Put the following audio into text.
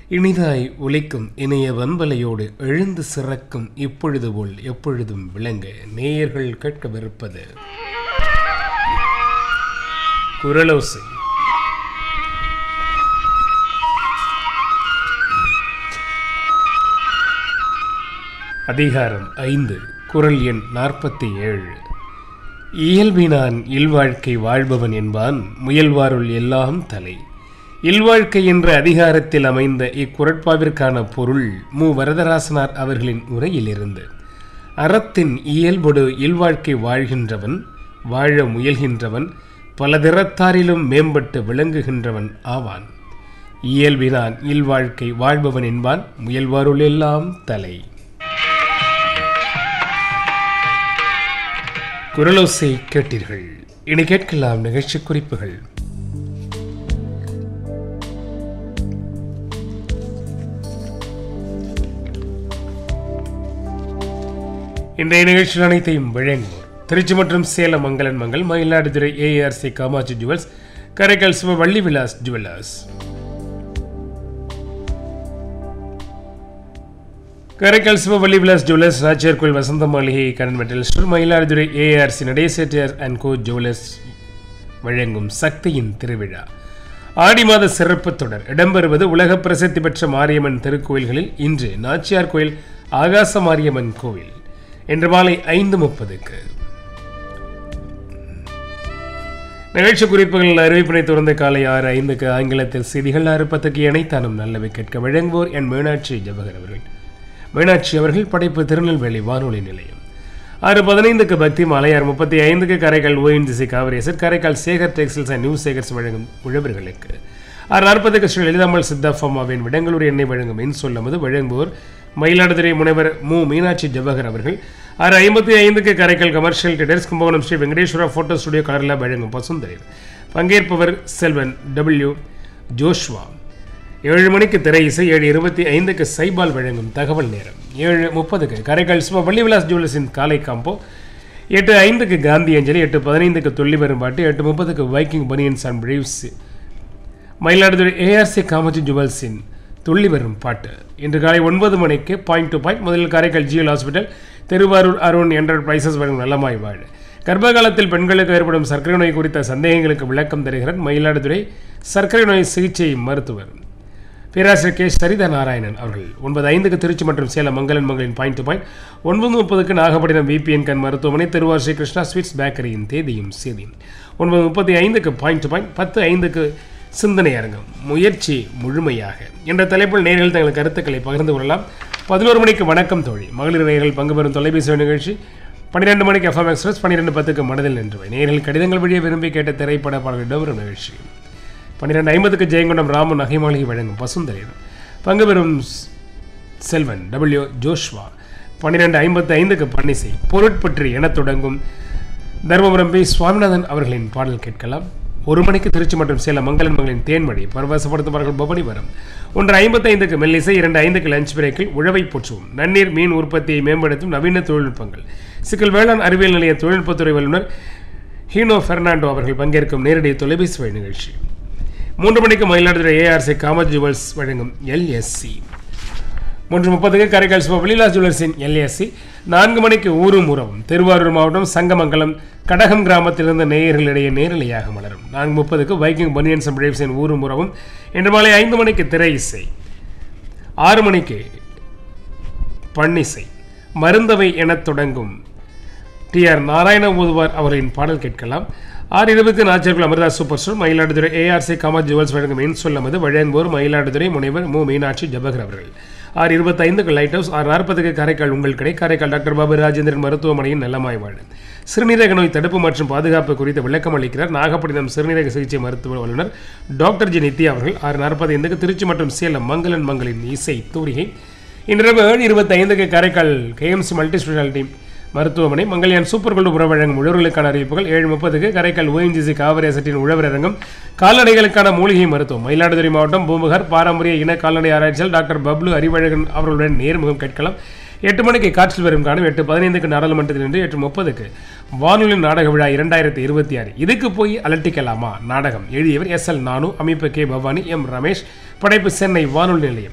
இனிதாய் ஒலிக்கும் இணைய வன்பலையோடு எழுந்து சிறக்கும் இப்பொழுது போல் எப்பொழுதும் விளங்க நேயர்கள் கேட்கவிருப்பது குரலோசை அதிகாரம் ஐந்து குரல் எண் நாற்பத்தி ஏழு இயல்பினான் இல்வாழ்க்கை வாழ்பவன் என்பான் முயல்வாருள் எல்லாம் தலை இல்வாழ்க்கை என்ற அதிகாரத்தில் அமைந்த இக்குரட்பாவிற்கான பொருள் மு வரதராசனார் அவர்களின் உரையிலிருந்து அறத்தின் இயல்பொடு இல்வாழ்க்கை வாழ்கின்றவன் வாழ முயல்கின்றவன் பல திறத்தாரிலும் மேம்பட்டு விளங்குகின்றவன் ஆவான் இயல்பினான் இல்வாழ்க்கை வாழ்பவன் என்பான் முயல்வாருள் எல்லாம் தலை குரலோசை கேட்டீர்கள் இனி கேட்கலாம் நிகழ்ச்சி குறிப்புகள் இன்றைய நிகழ்ச்சியில் அனைத்தையும் வழங்குவோர் திருச்சி மற்றும் சேலம் மங்களன் மங்கள் Mayiladuthurai ARC Kamatchi jewels Karaikal Siva Valli Vilas jewellers Karaikal Siva Valli Vilas jewellers Nachiyar Koil Vasantha Maligai கடன் metal store Mayiladuthurai ARC Nadesettiar and co jewellers வழங்கும் சக்தியின் திருவிழா ஆடி மாத சிறப்பு தொடர் இடம்பெறுவது உலக பிரசித்தி பெற்ற மாரியம்மன் திருக்கோயில்களில் இன்று நாச்சியார் கோயில் ஆகாச மாரியம்மன் கோவில் இன்று மாலை ஐந்து முப்பதுக்கு நிகழ்ச்சி குறிப்புகள் அறிவிப்பினை தொடர்ந்து காலை ஆறு ஐந்துக்கு ஆங்கிலத்தில் செய்திகள் ஆறு பத்துக்கு இணைத்தானும் நல்லவை கேட்க வழங்குவோர் என் மீனாட்சி ஜவஹர் அவர்கள் மீனாட்சி அவர்கள் படைப்பு திருநெல்வேலி வானொலி நிலையம் ஆறு பதினைந்துக்கு பக்தி மாலை ஆறு முப்பத்தி ஐந்துக்கு காரைக்கால் ஓஎன்ஜிசி காவிரேசர் Karaikal Sekar textiles and new Sekars வழங்கும் உழவர்களுக்கு ஆறு நாற்பதுக்கு ஸ்ரீ லலிதாமல் சித்தாஃபம்மாவின் விடங்களூர் எண்ணெய் வழங்கும் என் சொல்லும்போது வழங்குவோர் மயிலாடுதுறை முனைவர் மு மீனாட்சி ஜவஹர் அவர்கள் ஆறு ஐம்பத்தி ஐந்துக்கு Karaikal commercial traders Kumbakonam Sri Venkateswara photo studio கலர்ல வழங்கும் பசுந்தரீர் பங்கேற்பவர் செல்வன் டபிள்யூ ஜோஷ்வா ஏழு மணிக்கு திரை இசை ஏழு இருபத்தி ஐந்துக்கு சைபால் வழங்கும் தகவல் நேரம் ஏழு முப்பதுக்கு காரைக்கால் சும வள்ளிவிலாஸ் ஜுவல்லர்ஸின் காலை காம்போ எட்டு ஐந்துக்கு காந்தி அஞ்சலி எட்டு பதினைந்துக்கு துள்ளி வரும் பாட்டு எட்டு முப்பதுக்கு Viking banians and briefs Mayiladuthurai ARC Kamatchi ஜுவல்ஸின் துள்ளி வரும் பாட்டு இன்று காலை ஒன்பது மணிக்கு பாயிண்ட் டு பாயிண்ட் முதலில் Karaikal GL hospital Thiruvarur Arun enterprises வழங்கும் நலமாய் வாழ் கர்ப்ப காலத்தில் பெண்களுக்கு ஏற்படும் சர்க்கரை நோய் குறித்த சந்தேகங்களுக்கு விளக்கம் தருகிறார் மயிலாடுதுறை சர்க்கரை நோய் சிகிச்சை மருத்துவர் பேராசிரியர் கே சரிதா நாராயணன் அவர்கள் ஒன்பது ஐந்துக்கு திருச்சி மற்றும் சேலம் மங்களன் மங்களின் பாயிண்ட் டு பாயிண்ட் ஒன்பது முப்பதுக்கு நாகப்பட்டினம் விபிஎன் கண் மருத்துவமனை திருவார் ஸ்ரீ கிருஷ்ணா ஸ்வீட்ஸ் பேக்கரியின் தேதியும் சேதியும் ஒன்பது முப்பத்தி ஐந்துக்கு பாயிண்ட் டு பாயிண்ட் பத்து ஐந்துக்கு சிந்தனை அரங்கம் முயற்சி முழுமையாக என்ற தலைப்பில் நேரில் தங்கள் கருத்துக்களை பகிர்ந்து கொள்ளலாம் பதினோரு மணிக்கு வணக்கம் தோழி மகளிர் நேயர்கள் பங்கு பெறும் தொலைபேசி நிகழ்ச்சி பன்னிரெண்டு மணிக்கு எஃப்எம் எக்ஸ்பிரஸ் பன்னிரெண்டு பத்துக்கு மனதில் நின்றுவை நேரில் கடிதங்கள் வழியே விரும்பி கேட்ட திரைப்பட பாடல்களிடம் ஒரு நிகழ்ச்சி பன்னிரெண்டு ஐம்பதுக்கு ஜெயங்கொண்டம் ராமன் நகைமாளிகை வழங்கும் பசுந்தரீர் பங்கு பெறும் செல்வன் டபிள்யூ ஜோஷ்வா பன்னிரெண்டு ஐம்பத்தி ஐந்துக்கு பன்னிசை பொருட்பற்றி என தொடங்கும் தர்மபுரம் பி சுவாமிநாதன் அவர்களின் பாடல் கேட்கலாம் ஒரு மணிக்கு திருச்சி மற்றும் சேலம் மங்களன் மகளின் தேன்மொழி பரவசப்படுத்துவார்கள் பவனி வரும் ஒன்று ஐம்பத்தைந்துக்கு மெல்லிசை இரண்டு ஐந்துக்கு லஞ்ச் பிரேக்கில் உழவை போற்றுவோம் நன்னீர் மீன் உற்பத்தியை மேம்படுத்தும் நவீன தொழில்நுட்பங்கள் சிக்கல் வேளாண் அறிவியல் நிலைய தொழில்நுட்பத்துறை வல்லுநர் ஹீனோ பெர்னாண்டோ அவர்கள் பங்கேற்கும் நேரடி தொலைபேசி வழி நிகழ்ச்சி மூன்று மணிக்கு மயிலாடுதுறை ஏஆர்சி காமத் ஜுவல்ஸ் வழங்கும் எல்எஸ்சி மூன்று முப்பதுக்கு காரைக்கால் சிவ வெளிலா ஜுவல்லர்ஸின் எல்எஸ்சி நான்கு மணிக்கு ஊரும் உறவும் திருவாரூர் மாவட்டம் சங்கமங்கலம் கடகம் கிராமத்திலிருந்து நேயர்களிடையே நேரலையாக மலரும் நான்கு முப்பதுக்கு வைக்கிங் பனியன்ஸ் அண்ட் பிரேவ்ஸின் ஊரும் உறவும் இன்று மாலை ஐந்து மணிக்கு திரை இசை ஆறு மணிக்கு பன்னிசை மருந்தவை எனத் தொடங்கும் டி ஆர் நாராயண ஓதுவார் அவர்களின் பாடல் கேட்கலாம் ஆறு இருபத்தி நாச்சர்கள் Amirtha super store Mayiladuthurai ARC Kamath jewels வழங்கும் என் சொல்லமது வழங்குவோர் மயிலாடுதுறை முனைவர் மு மீனாட்சி ஜபகர் அவர்கள் ஆறு இருபத்தைந்துக்கு லைட் ஹவுஸ் ஆறு நாற்பதுக்கு காரைக்கால் உங்கள் கடை காரைக்கால் டாக்டர் பாபு ராஜேந்திரன் மருத்துவமனையின் நலமாய் வாழ சிறுநீரக நோய் தடுப்பு மற்றும் பாதுகாப்பு குறித்து விளக்கம் அளிக்கிறார் நாகப்பட்டினம் சிறுநீரக சிகிச்சை மருத்துவ வல்லுநர் டாக்டர் ஜி நித்யா அவர்கள் ஆறு நாற்பத்தைந்துக்கு திருச்சி மற்றும் சேலம் மங்களன் மங்களின் இசை தூரிகை இன்றிரவு ஏழு இருபத்தைந்துக்கு காரைக்கால் கேஎம்சி மல்டி ஸ்பெஷாலிட்டி மருத்துவமனை மங்கள்யான் சூப்பர் கோல்டு உறவு வழங்கும் உழவர்களுக்கான அறிவிப்புகள் ஏழு முப்பதுக்கு காரைக்கால் ஓஎன்ஜிசி காவிரி அசட்டின் உழவர் அரங்கம் கால்நடைகளுக்கான மூலிகை மருத்துவம் மயிலாடுதுறை மாவட்டம் பூம்புகார் பாரம்பரிய இன கால்நடை ஆராய்ச்சியாளர் டாக்டர் பப்ளு அறிவழகன் அவர்களுடன் நேர்முகம் கேட்கலாம் எட்டு மணிக்கு காற்றில் வரும் காணும் எட்டு பதினைந்துக்கு நாடாளுமன்றத்தில் இன்று எட்டு முப்பதுக்கு வானொலி நாடக விழா இரண்டாயிரத்தி இருபத்தி ஆறு இதுக்கு போய் அலட்டிக்கலாமா நாடகம் எழுதியவர் எஸ் எல் நானு அமைப்பு கே பவானி எம் ரமேஷ் படைப்பு சென்னை வானொலி நிலையம்